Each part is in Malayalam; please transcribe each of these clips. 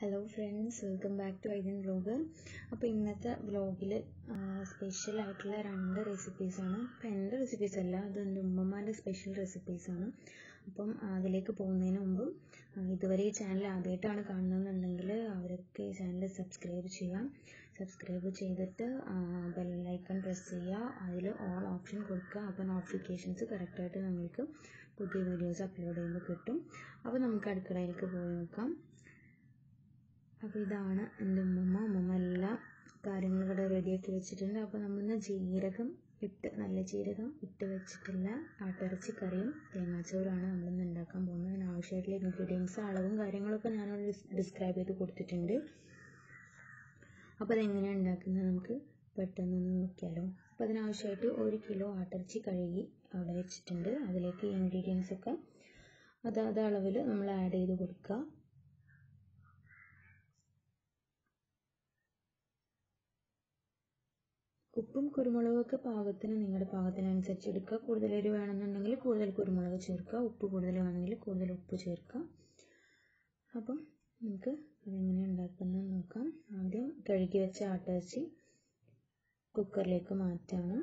hello friends welcome back to Aidan vlog അപ്പോൾ ഇന്നത്തെ വ്ലോഗിൽ സ്പെഷ്യൽ ആയിട്ടുള്ള രണ്ട് റെസിപ്പീസാണ് അപ്പം എൻ്റെ റെസിപ്പീസ് അല്ല അത് എൻ്റെ ഉമ്മമാരുടെ സ്പെഷ്യൽ റെസിപ്പീസാണ് അപ്പം അതിലേക്ക് പോകുന്നതിന് മുമ്പ് ഇതുവരെ ഈ ചാനൽ ആദ്യമായിട്ടാണ് കാണുന്നതെന്നുണ്ടെങ്കിൽ അവരൊക്കെ ഈ ചാനൽ സബ്സ്ക്രൈബ് ചെയ്യാം സബ്സ്ക്രൈബ് ചെയ്തിട്ട് ബെല്ലൈക്കൺ പ്രസ് ചെയ്യുക അതിൽ ഓൾ ഓപ്ഷൻ കൊടുക്കുക അപ്പോൾ നോട്ടിഫിക്കേഷൻസ് കറക്റ്റായിട്ട് നിങ്ങൾക്ക് പുതിയ വീഡിയോസ് അപ്ലോഡ് ചെയ്യുമ്പോൾ കിട്ടും അപ്പോൾ നമുക്ക് അടുക്കളയിലേക്ക് പോയി നോക്കാം അപ്പോൾ ഇതാണ് എൻ്റെ ഉമ്മമ്മ ഉമ്മമ്മ എല്ലാ കാര്യങ്ങളും ഇവിടെ റെഡിയാക്കി വെച്ചിട്ടുണ്ട് അപ്പോൾ നമ്മളിന്ന് ജീരകം ഇട്ട് നല്ല ജീരകം ഇട്ട് വെച്ചിട്ടുള്ള ആട്ടിറച്ചി കറിയും തേങ്ങാച്ചോറാണ് നമ്മളിന്ന് ഉണ്ടാക്കാൻ പോകുന്നത് അതിന് ആവശ്യമായിട്ടുള്ള ഇൻഗ്രീഡിയൻസ് അളവും കാര്യങ്ങളൊക്കെ ഞാനവിടെ ഡിസ്ക്രൈബ് ചെയ്ത് കൊടുത്തിട്ടുണ്ട് അപ്പോൾ അതെങ്ങനെയാണ് ഉണ്ടാക്കുന്നത് നമുക്ക് പെട്ടെന്നൊന്ന് നോക്കിയാലോ അപ്പോൾ അതിനാവശ്യമായിട്ട് ഒരു കിലോ ആട്ടിറച്ചി കഴുകി അവിടെ വെച്ചിട്ടുണ്ട് അതിലേക്ക് ഇൻഗ്രീഡിയൻസ് ഒക്കെ അതാത് അളവിൽ നമ്മൾ ആഡ് ചെയ്ത് കൊടുക്കുക ഉപ്പും കുരുമുളകൊക്കെ പാകത്തിന് നിങ്ങളുടെ പാകത്തിനനുസരിച്ച് എടുക്കുക കൂടുതൽ എരിവ് വേണമെന്നുണ്ടെങ്കിൽ കൂടുതൽ കുരുമുളക് ചേർക്കുക ഉപ്പ് കൂടുതൽ വേണമെങ്കിൽ കൂടുതൽ ഉപ്പ് ചേർക്കുക അപ്പം നമുക്ക് അതെങ്ങനെ ഉണ്ടാക്കുന്നത് നോക്കാം ആദ്യം കഴുകി വെച്ച ആട്ടരച്ചി കുക്കറിലേക്ക് മാറ്റാണ്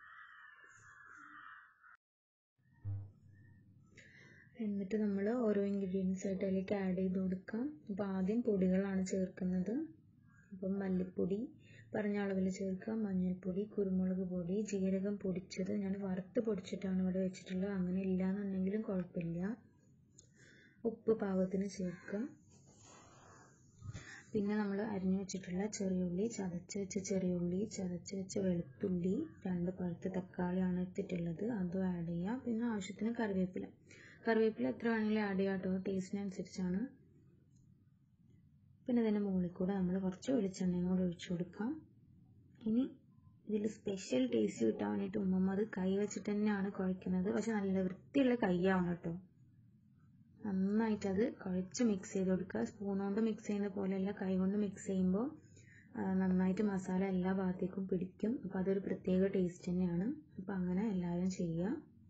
എന്നിട്ട് നമ്മൾ ഓരോ ഇൻഗ്രീഡിയൻസ് ആയിട്ട് അതിലേക്ക് ആഡ് ചെയ്ത് കൊടുക്കാം അപ്പോൾ ആദ്യം പൊടികളാണ് ചേർക്കുന്നത് അപ്പം മല്ലിപ്പൊടി പറഞ്ഞ അളവിൽ ചേർക്കാം മഞ്ഞൾപ്പൊടി കുരുമുളക് പൊടി ജീരകം പൊടിച്ചത് ഞാൻ വറുത്ത് പൊടിച്ചിട്ടാണ് ഇവിടെ വെച്ചിട്ടുള്ളത് അങ്ങനെ ഇല്ലാന്നുണ്ടെങ്കിലും കുഴപ്പമില്ല ഉപ്പ് പാകത്തിന് ചേർക്കുക പിന്നെ നമ്മൾ അരിഞ്ഞു വെച്ചിട്ടുള്ള ചെറിയുള്ളി ചതച്ച് വെച്ച ചെറിയുള്ളി ചതച്ച് വെച്ച വെളുത്തുള്ളി രണ്ട് പഴുത്ത തക്കാളിയാണ് എടുത്തിട്ടുള്ളത് അതും ആഡ് ചെയ്യുക പിന്നെ ആവശ്യത്തിന് കറിവേപ്പില കറിവേപ്പില എത്ര വേണമെങ്കിലും ആഡ് ചെയ്യാം കേട്ടോ ടേസ്റ്റിനനുസരിച്ചാണ് പിന്നെ ഇതിൻ്റെ മുകളിൽ കൂടെ നമ്മൾ കുറച്ച് വെളിച്ചെണ്ണയും കൂടെ ഒഴിച്ചു കൊടുക്കാം ഇനി ഇതിൽ സ്പെഷ്യൽ ടേസ്റ്റ് കിട്ടാൻ വേണ്ടിയിട്ട് ഉമ്മമ്മ അത് കൈ വെച്ചിട്ട് തന്നെയാണ് കുഴക്കുന്നത് പക്ഷെ നല്ല വൃത്തിയുള്ള കൈയാവണം കേട്ടോ നന്നായിട്ട് അത് കുഴച്ച് മിക്സ് ചെയ്ത് കൊടുക്കുക സ്പൂൺ കൊണ്ട് മിക്സ് ചെയ്യുന്ന പോലെയല്ല കൈ കൊണ്ട് മിക്സ് ചെയ്യുമ്പോൾ നന്നായിട്ട് മസാല എല്ലാ ഭാഗത്തേക്കും പിടിക്കും അപ്പോൾ അതൊരു പ്രത്യേക ടേസ്റ്റ് തന്നെയാണ് അപ്പോൾ അങ്ങനെ എല്ലാവരും ചെയ്യുക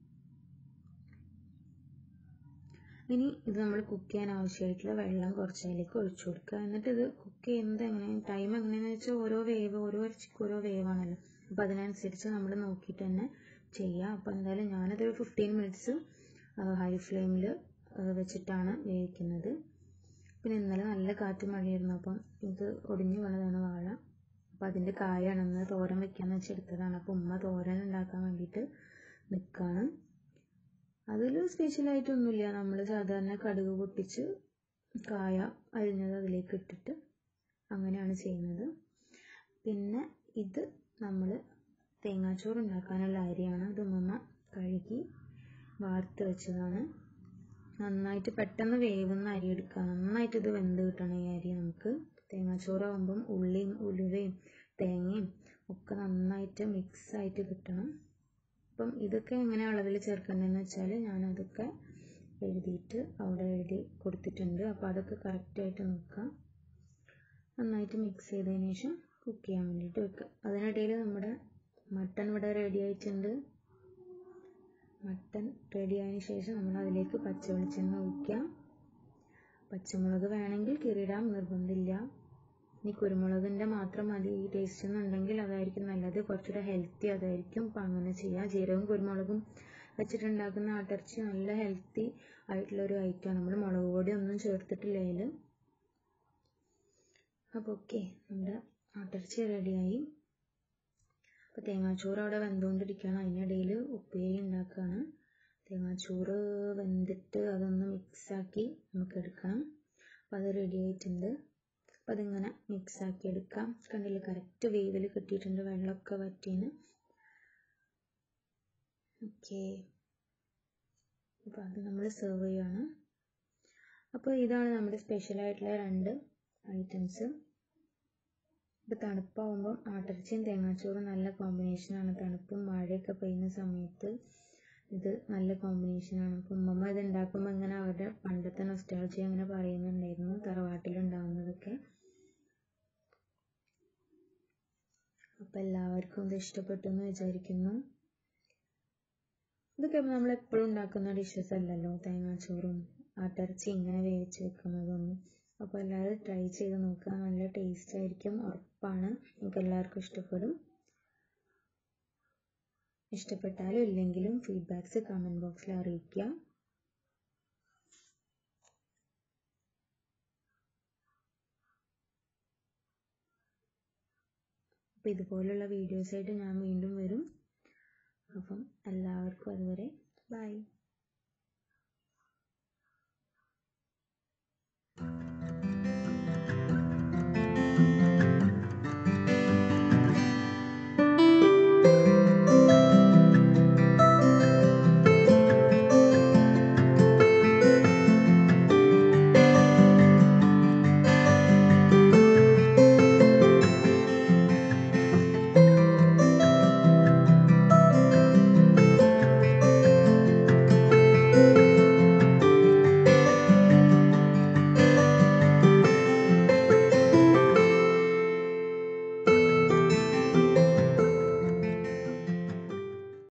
ഇനി ഇത് നമ്മൾ കുക്ക് ചെയ്യാൻ ആവശ്യമായിട്ടുള്ള വെള്ളം കുറച്ച് അതിലേക്ക് ഒഴിച്ചു കൊടുക്കുക എന്നിട്ട് ഇത് കുക്ക് ചെയ്യുന്നത് എങ്ങനെ ടൈം എങ്ങനെയാണെന്ന് വെച്ചാൽ ഓരോ വേവ് ഓരോ ഇറച്ചിക്ക് ഓരോ വേവാണല്ലോ അപ്പോൾ അതിനനുസരിച്ച് നമ്മൾ നോക്കിയിട്ട് തന്നെ ചെയ്യുക അപ്പോൾ എന്തായാലും ഞാനതൊരു ഫിഫ്റ്റീൻ മിനിറ്റ്സ് ഹൈ ഫ്ലെയിമിൽ വെച്ചിട്ടാണ് വേവിക്കുന്നത് പിന്നെ ഇന്നലെ നല്ല കാറ്റ് മഴയായിരുന്നു അപ്പം ഇത് ഒടിഞ്ഞു വീണതാണ് വാഴ അപ്പോൾ അതിൻ്റെ കായാണെന്ന് തോരൻ വെക്കാന്ന് വെച്ചെടുത്തതാണ് അപ്പോൾ ഉമ്മ തോരൻ ഉണ്ടാക്കാൻ വേണ്ടിയിട്ട് നിൽക്കുകയാണ് അതിൽ സ്പെഷ്യലായിട്ടൊന്നുമില്ല നമ്മൾ സാധാരണ കടുക് പൊട്ടിച്ച് കായ അരിഞ്ഞത് അതിലേക്ക് ഇട്ടിട്ട് അങ്ങനെയാണ് ചെയ്യുന്നത് പിന്നെ ഇത് നമ്മൾ തേങ്ങാച്ചോറ് ഉണ്ടാക്കാനുള്ള അരിയാണ് ഇത് ഉമ്മ കഴുകി വാർത്ത് വെച്ചതാണ് നന്നായിട്ട് പെട്ടെന്ന് വേവുന്ന അരി എടുക്കുക നന്നായിട്ട് ഇത് വെന്ത് കിട്ടണം ഈ അരി നമുക്ക് തേങ്ങാച്ചോറാകുമ്പം ഉള്ളിയും ഉലുവയും തേങ്ങയും ഒക്കെ നന്നായിട്ട് മിക്സ് ആയിട്ട് കിട്ടണം അപ്പം ഇതൊക്കെ എങ്ങനെ അളവിൽ ചേർക്കേണ്ടതെന്ന് വെച്ചാൽ ഞാനതൊക്കെ എഴുതിയിട്ട് അവിടെ എഴുതി കൊടുത്തിട്ടുണ്ട് അപ്പോൾ അതൊക്കെ കറക്റ്റായിട്ട് നോക്കാം നന്നായിട്ട് മിക്സ് ചെയ്തതിന് ശേഷം കുക്ക് ചെയ്യാൻ വേണ്ടിയിട്ട് വെക്കുക അതിനിടയിൽ നമ്മുടെ മട്ടൺ ഇവിടെ റെഡി ആയിട്ടുണ്ട് മട്ടൺ റെഡി ആയതിനു ശേഷം നമ്മൾ അതിലേക്ക് പച്ച വെളിച്ചെണ്ണ ഒഴിക്കാം പച്ചമുളക് വേണമെങ്കിൽ കീറിടാം നിർബന്ധമില്ല ഇനി കുരുമുളകിൻ്റെ മാത്രം മതി ഈ ടേസ്റ്റ് എന്നുണ്ടെങ്കിൽ അതായിരിക്കും നല്ലത് കുറച്ചുകൂടെ ഹെൽത്തി അതായിരിക്കും അപ്പം അങ്ങനെ ചെയ്യാം ജീരകവും കുരുമുളകും വെച്ചിട്ടുണ്ടാക്കുന്ന ആട്ടിറച്ചി നല്ല ഹെൽത്തി ആയിട്ടുള്ള ഒരു ഐറ്റമാണ് നമ്മൾ മുളക് പൊടി ഒന്നും ചേർത്തിട്ടില്ല അതിൽ അപ്പോൾ ഓക്കെ നമ്മുടെ ആട്ടിറച്ചി റെഡിയായി അപ്പോൾ തേങ്ങാച്ചോറ് അവിടെ വെന്തുകൊണ്ടിരിക്കുകയാണ് അതിനിടയിൽ ഉപ്പേരി ഉണ്ടാക്കുകയാണ് തേങ്ങാച്ചോറ് വെന്തിട്ട് അതൊന്ന് മിക്സാക്കി നമുക്ക് എടുക്കണം അപ്പോൾ അത് റെഡി ആയിട്ടുണ്ട് അപ്പോൾ അതിങ്ങനെ മിക്സ് ആക്കി എടുക്കാം കണ്ടില്ല കറക്റ്റ് വേവിൽ കിട്ടിയിട്ടുണ്ട് വെള്ളമൊക്കെ വറ്റിന് ഓക്കെ അപ്പോൾ അത് നമ്മൾ സെർവ് ചെയ്യാണ് അപ്പോൾ ഇതാണ് നമ്മുടെ സ്പെഷ്യലായിട്ടുള്ള രണ്ട് ഐറ്റംസ് ഇപ്പോൾ തണുപ്പാവുമ്പം ആട്ടിറച്ചിയും തേങ്ങാച്ചോറും നല്ല കോമ്പിനേഷനാണ് തണുപ്പും മഴയൊക്കെ പെയ്യുന്ന സമയത്ത് ഇത് നല്ല കോമ്പിനേഷനാണ് അപ്പം ഉമ്മമ്മ ഇത് ഉണ്ടാക്കുമ്പോൾ ഇങ്ങനെ അവരുടെ പണ്ടത്തെ നൊസ്റ്റാൾജി അങ്ങനെ പറയുന്നുണ്ടായിരുന്നു തറവാട്ടിലുണ്ടാവുന്നതൊക്കെ അപ്പം എല്ലാവർക്കും ഇത് ഇഷ്ടപ്പെട്ടു എന്ന് വിചാരിക്കുന്നു ഇതൊക്കെ നമ്മൾ എപ്പോഴും ഉണ്ടാക്കുന്ന ഡിഷസ് അല്ലല്ലോ തേങ്ങാച്ചോറും ആട്ടിറച്ചി ഇങ്ങനെ വേവിച്ച് വെക്കുന്നതൊന്നും അപ്പോൾ എല്ലാവരും ട്രൈ ചെയ്ത് നോക്കുക നല്ല ടേസ്റ്റ് ആയിരിക്കും ഉറപ്പാണ് നിങ്ങൾക്ക് എല്ലാവർക്കും ഇഷ്ടപ്പെടും ഇഷ്ടപ്പെട്ടാലും ഇല്ലെങ്കിലും ഫീഡ്ബാക്ക്സ് കമൻറ്റ് ബോക്സിൽ അറിയിക്കുക അപ്പോൾ ഇതുപോലുള്ള വീഡിയോസായിട്ട് ഞാൻ വീണ്ടും വരും അപ്പം എല്ലാവർക്കും അതുവരെ ബൈ